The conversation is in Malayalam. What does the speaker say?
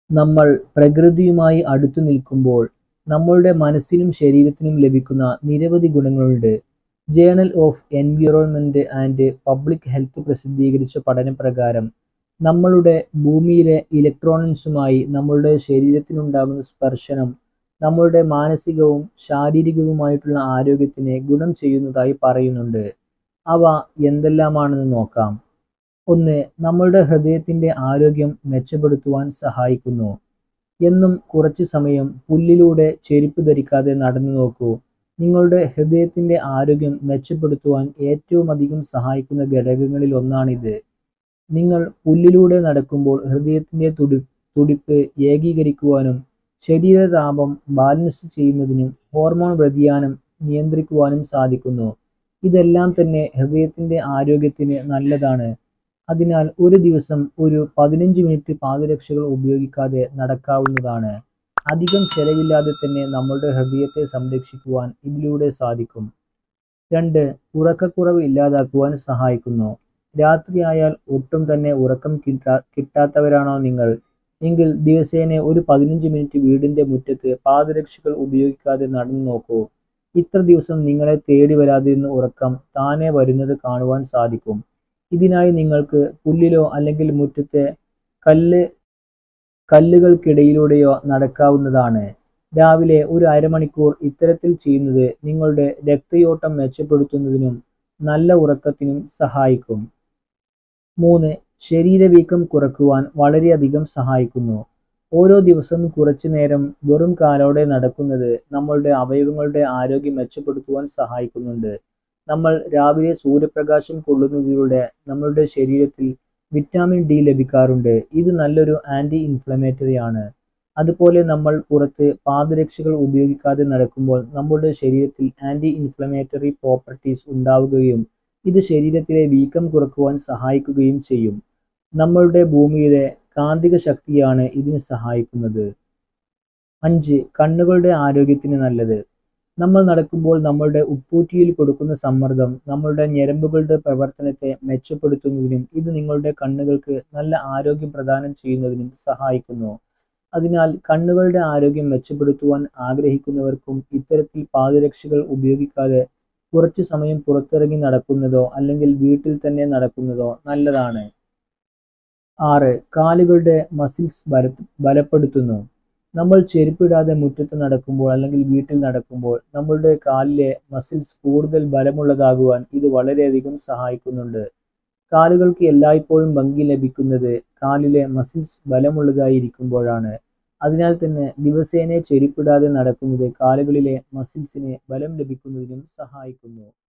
നമ്മൾ പ്രകൃതിയുമായി അടുത്തു നിൽക്കുമ്പോൾ നമ്മളുടെ മനസ്സിനും ശരീരത്തിനും ലഭിക്കുന്ന നിരവധി ഗുണങ്ങളുണ്ട്. Journal of environment and public health പ്രസിദ്ധീകരിച്ച പഠനപ്രകാരം നമ്മളുടെ ഭൂമിയിലെ ഇലക്ട്രോൺസുമായി നമ്മളുടെ ശരീരത്തിനുണ്ടാകുന്ന സ്പർശനം നമ്മളുടെ മാനസികവും ശാരീരികവുമായിട്ടുള്ള ആരോഗ്യത്തിന് ഗുണം ചെയ്യുന്നതായി പറയുന്നുണ്ട്. അവ എന്തെല്ലാമാണെന്ന് നോക്കാം. ഒന്ന് നമ്മളുടെ ഹൃദയത്തിന്റെ ആരോഗ്യം മെച്ചപ്പെടുത്തുവാൻ സഹായിക്കുന്നു. എന്നും കുറച്ച് സമയം പുല്ലിലൂടെ ചെരുപ്പ് ധരിക്കാതെ നടന്നു നോക്കൂ. നിങ്ങളുടെ ഹൃദയത്തിന്റെ ആരോഗ്യം മെച്ചപ്പെടുത്തുവാൻ ഏറ്റവുമധികം സഹായിക്കുന്ന ഘടകങ്ങളിലൊന്നാണിത്. നിങ്ങൾ പുല്ലിലൂടെ നടക്കുമ്പോൾ ഹൃദയത്തിന്റെ തുടിപ്പ് ഏകീകരിക്കുവാനും ശരീരതാപം ബാലൻസ് ചെയ്യുന്നതിനും ഹോർമോൺ വ്യതിയാനം നിയന്ത്രിക്കുവാനും സാധിക്കുന്നു. ഇതെല്ലാം തന്നെ ഹൃദയത്തിന്റെ ആരോഗ്യത്തിന് നല്ലതാണ്. അതിനാൽ ഒരു ദിവസം ഒരു പതിനഞ്ച് മിനിറ്റ് പാദരക്ഷകൾ ഉപയോഗിക്കാതെ നടക്കാവുന്നതാണ്. അധികം ചെലവില്ലാതെ തന്നെ നമ്മളുടെ ഹൃദയത്തെ സംരക്ഷിക്കുവാൻ ഇതിലൂടെ സാധിക്കും. രണ്ട് ഉറക്കക്കുറവ് ഇല്ലാതാക്കുവാൻ സഹായിക്കുന്നു. രാത്രിയായാൽ ഒട്ടും തന്നെ ഉറക്കം കിട്ടാത്തവരാണോ നിങ്ങൾ? എങ്കിൽ ദിവസേന ഒരു പതിനഞ്ച് മിനിറ്റ് വീടിന്റെ മുറ്റത്ത് പാദരക്ഷകൾ ഉപയോഗിക്കാതെ നടന്നു നോക്കൂ. ഇത്ര ദിവസം നിങ്ങളെ തേടി വരാതിരുന്ന ഉറക്കം താനെ വരുന്നത് കാണുവാൻ സാധിക്കും. ഇതിനായി നിങ്ങൾക്ക് പുല്ലിലോ അല്ലെങ്കിൽ മുറ്റത്തെ കല്ലുകൾക്കിടയിലൂടെയോ നടക്കാവുന്നതാണ്. രാവിലെ ഒരു അരമണിക്കൂർ ഇത്തരത്തിൽ ചെയ്യുന്നത് നിങ്ങളുടെ രക്തയോട്ടം മെച്ചപ്പെടുത്തുന്നതിനും നല്ല ഉറക്കത്തിനും സഹായിക്കും. മൂന്ന് ശരീരവീക്കം കുറയ്ക്കുവാൻ വളരെയധികം സഹായിക്കുന്നു. ഓരോ ദിവസവും കുറച്ച് നേരം വെറും കാലോടെ നടക്കുന്നത് നമ്മളുടെ അവയവങ്ങളുടെ ആരോഗ്യം മെച്ചപ്പെടുത്തുവാൻ സഹായിക്കുന്നുണ്ട്. നമ്മൾ രാവിലെ സൂര്യപ്രകാശം കൊള്ളുന്നതിലൂടെ നമ്മളുടെ ശരീരത്തിൽ വിറ്റാമിൻ ഡി ലഭിക്കാറുണ്ട്. ഇത് നല്ലൊരു ആന്റി ഇൻഫ്ലമേറ്ററി ആണ്. അതുപോലെ നമ്മൾ പുറത്ത് പാദരക്ഷകൾ ഉപയോഗിക്കാതെ നടക്കുമ്പോൾ നമ്മുടെ ശരീരത്തിൽ ആന്റി ഇൻഫ്ലമേറ്ററി പ്രോപ്പർട്ടീസ് ഉണ്ടാവുകയും ഇത് ശരീരത്തിലെ വീക്കം കുറയ്ക്കുവാൻ സഹായിക്കുകയും ചെയ്യും. നമ്മളുടെ ഭൂമിയിലെ കാന്തികശക്തിയാണ് ഇതിന് സഹായിക്കുന്നത്. അഞ്ച് കണ്ണുകളുടെ ആരോഗ്യത്തിന് നല്ലത്. നമ്മൾ നടക്കുമ്പോൾ നമ്മളുടെ ഉപ്പൂറ്റിയിൽ കൊടുക്കുന്ന സമ്മർദ്ദം നമ്മളുടെ ഞരമ്പുകളുടെ പ്രവർത്തനത്തെ മെച്ചപ്പെടുത്തുന്നതിനും ഇത് നിങ്ങളുടെ കണ്ണുകൾക്ക് നല്ല ആരോഗ്യം പ്രദാനം ചെയ്യുന്നതിനും സഹായിക്കുന്നു. അതിനാൽ കണ്ണുകളുടെ ആരോഗ്യം മെച്ചപ്പെടുത്തുവാൻ ആഗ്രഹിക്കുന്നവർക്കും ഇത്തരത്തിൽ പാദരക്ഷകൾ ഉപയോഗിക്കാതെ കുറച്ച് സമയം പുറത്തിറങ്ങി നടക്കുന്നതോ അല്ലെങ്കിൽ വീട്ടിൽ തന്നെ നടക്കുന്നതോ നല്ലതാണ്. ആറ് കാലുകളുടെ മസിൽസ് ബലപ്പെടുത്തുന്നു. നമ്മൾ ചെരുപ്പിടാതെ മുറ്റത്ത് നടക്കുമ്പോൾ അല്ലെങ്കിൽ വീട്ടിൽ നടക്കുമ്പോൾ നമ്മളുടെ കാലിലെ മസിൽസ് കൂടുതൽ ബലമുള്ളതാകുവാൻ ഇത് വളരെയധികം സഹായിക്കുന്നുണ്ട്. കാലുകൾക്ക് എല്ലായ്പ്പോഴും ഭംഗി ലഭിക്കുന്നത് കാലിലെ മസിൽസ് ബലമുള്ളതായി ഇരിക്കുമ്പോഴാണ്. അതിനാൽ തന്നെ ദിവസേന ചെരുപ്പിടാതെ നടക്കുന്നത് കാലുകളിലെ മസിൽസിന് ബലം ലഭിക്കുന്നതിനും സഹായിക്കുന്നു.